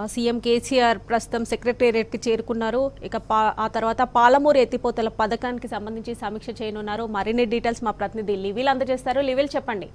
CM KCR ప్రస్తుతం సెక్రటేరియట్కి చేరుకున్నారు ఇక పా ఆ తర్వాత పాలమూరు ఎత్తిపోతల పథకానికి సంబంధించి సమీక్ష చేయనున్నారు మరిన్ని డీటెయిల్స్ మా ప్రతినిధి లివిల్ అందజేస్తారు లివిల్ చెప్పండి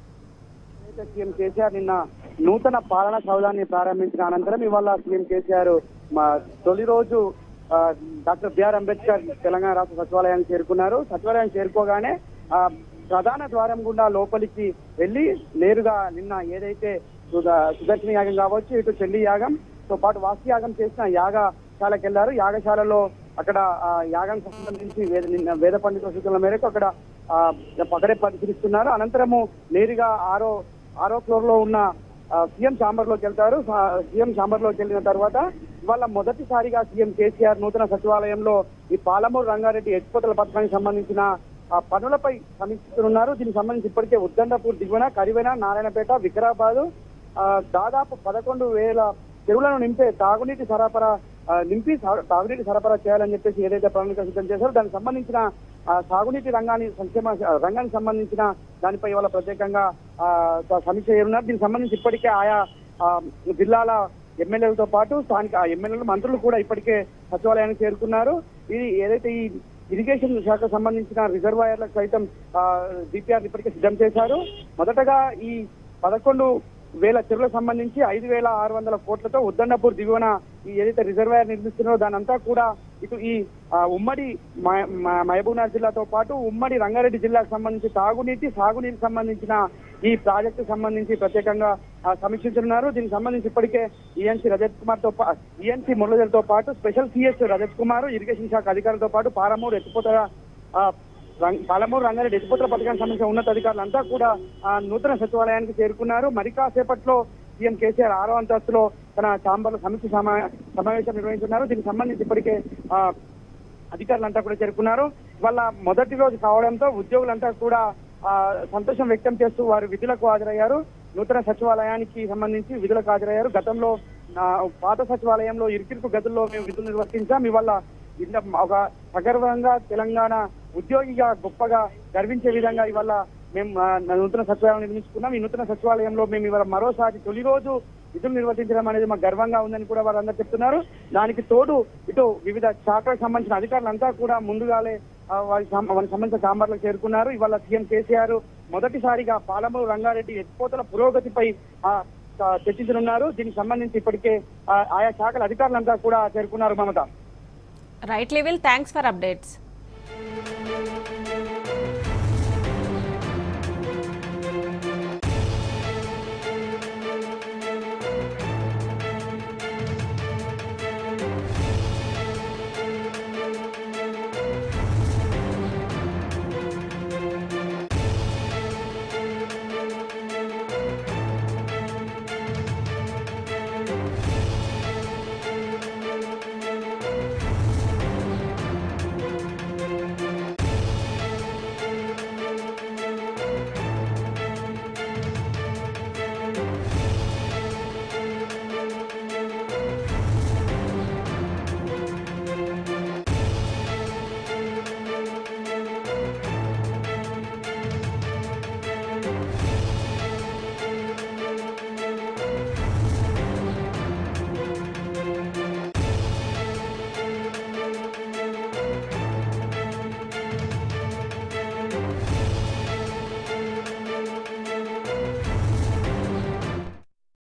అయితే సీఎం కేసీఆర్ నిన్న నూతన పాలనా సౌధాన్ని ప్రారంభించిన అనంతరం ఇవాళ సీఎం కేసీఆర్ మా తొలి రోజు ఆ, డాక్టర్ బిఆర్ అంబేద్కర్ తెలంగాణ రాష్ట్ర సచివాలయానికి చేరుకున్నారు సచివాలయానికి చేరుకోగానే ఆ, ప్రధాన ద్వారం గుండా లోపలికి వెళ్ళి నేరుగా నిన్న ఏదైతే సుద- సుదర్శన యాగం కావచ్చు ఇటు చెల్లి యాగం తో పాటు వాస్తు యాగం చేసిన యాగశాలకు వెళ్లారు యాగశాలలో అక్కడ ఆ, యాగానికి సంబంధించి వేద నిన్న వేద పండితుల సూచనల మేరకు అక్కడ ఆ, పగడే పరిశీలిస్తున్నారు అనంతరము నేరుగా ఆరో ఆరో ఫ్లోర్ లో ఉన్న ఆ, సీఎం ఛాంబర్ లోకి వెళ్తారు సా- సీఎం ఛాంబర్ లోకి వెళ్ళిన తర్వాత ఇవాళ మొదటిసారిగా సీఎం కేసీఆర్ నూతన సచివాలయంలో ఈ పాలమూరు రంగారెడ్డి ఎత్తిపోతల పథకానికి సంబంధించిన ఆ పనులపై సమీక్షిస్తున్నారు దీనికి సంబంధించి ఇప్పటికే ఉద్దండపూర్ దిగువన కరివెన నారాయణపేట వికారాబాద్ ఆ, దాదాపు పదకొండు వేల చెరువులను నింపే తాగునీటి సరఫరా ఆ, నింపి సా- తాగునీటి సరఫరా చేయాలని చెప్పేసి ఏదైతే ప్రణాళిక సిద్ధం చేశారో దానికి సంబంధించిన ఆ, సాగునీటి రంగాన్ని సంక్షేమ రంగానికి సంబంధించిన దానిపై ఇవాళ ప్రత్యేకంగా ఆ, స- సమీక్ష చేయనున్నారు దీనికి సంబంధించి ఇప్పటికే ఆయా ఆ, జిల్లాల ఎమ్మెల్యేలతో పాటు స్థానిక ఆ ఎమ్మెల్యేలు మంత్రులు కూడా ఇప్పటికే సచివాలయానికి చేరుకున్నారు ఇది ఏదైతే ఈ ఇరిగేషన్ శాఖ సంబంధించిన రిజర్వాయర్లకు సైతం డిపిఆర్ ఇప్పటికే సిద్ధం చేశారు మొదటగా ఈ పదకొండు వేల చెరువులకు సంబంధించి ఐదు వేల ఆరు వందల కోట్లతో ఉద్దండపూర్ దిగువన ఈ ఏదైతే రిజర్వాయర్ నిర్మిస్తున్నారో దానంతా కూడా ఇటు ఈ ఆ, ఉమ్మడి మ- మ- మహబూబ్నగర్ జిల్లాతో పాటు ఉమ్మడి రంగారెడ్డి జిల్లాకు సంబంధించి తాగునీటి సాగునీటికి సంబంధించిన ఈ ప్రాజెక్టు సంబంధించి ప్రత్యేకంగా ఆ, సమీక్షించనున్నారు దీనికి సంబంధించి ఇప్పటికే ఈఎన్సీ రజత్ కుమార్ తో ఈఎన్సీ మురళీధర్తో పాటు special CS Rajat Kumar irrigation శాఖ అధికారులతో పాటు పాలమూరు ఎత్తిపోత ఆ, రం- పాలమూరు రంగారెడ్డి ఎత్తిపోతల పథకానికి సంబంధించిన ఉన్నత అధికారులంతా కూడా ఆ, నూతన సచివాలయానికి చేరుకున్నారు మరి కాసేపట్లో సీఎం కేసీఆర్ ఆరో అంతస్తులో తన ఛాంబర్లో సమీక్ష సమా- సమావేశం నిర్వహించున్నారు దీనికి సంబంధించి ఇప్పటికే ఆ, అధికారులంతా కూడా చేరుకున్నారు వాళ్ళ మొదటి రోజు కావడంతో ఉద్యోగులంతా కూడా ఆ, సంతోషం వ్యక్తం చేస్తూ వారు విధులకు హాజరయ్యారు నూతన సచివాలయానికి సంబంధించి విధులకు హాజరయ్యారు గతంలో ఆ, పాత సచివాలయంలో ఇరుకిరుకు గదుల్లో మేము విధులు నిర్వర్తించాం ఇవాళ ఇంత ఒక సగర్వంగా తెలంగాణ ఉద్యోగిగా గొప్పగా గర్వించే విధంగా ఇవాళ మేము ఆ, నూతన సచివాలయం నిర్మించుకున్నాం ఈ నూతన సచివాలయంలో మేము ఇవాళ మరోసారి తొలి రోజు విధులు నిర్వర్తించడం అనేది మాకు గర్వంగా ఉందని కూడా వారందరూ చెప్తున్నారు దానికి తోడు ఇటు వివిధ శాఖలకు సంబంధించిన అధికారులంతా కూడా ముందుగాలే ఆ, వారి సం- వారికి సంబంధించిన చాంబర్లకు చేరుకున్నారు ఇవాళ సీఎం కేసీఆర్ మొదటిసారిగా పాలమూరు రంగారెడ్డి ఎత్తిపోతల పురోగతిపై ఆ, ఆ, చర్చించనున్నారు దీనికి సంబంధించి ఇప్పటికే ఆ, ఆయా శాఖల అధికారులంతా కూడా చేరుకున్నారు మమత రైట్ లివిల్ థ్యాంక్స్ ఫర్ అప్డేట్స్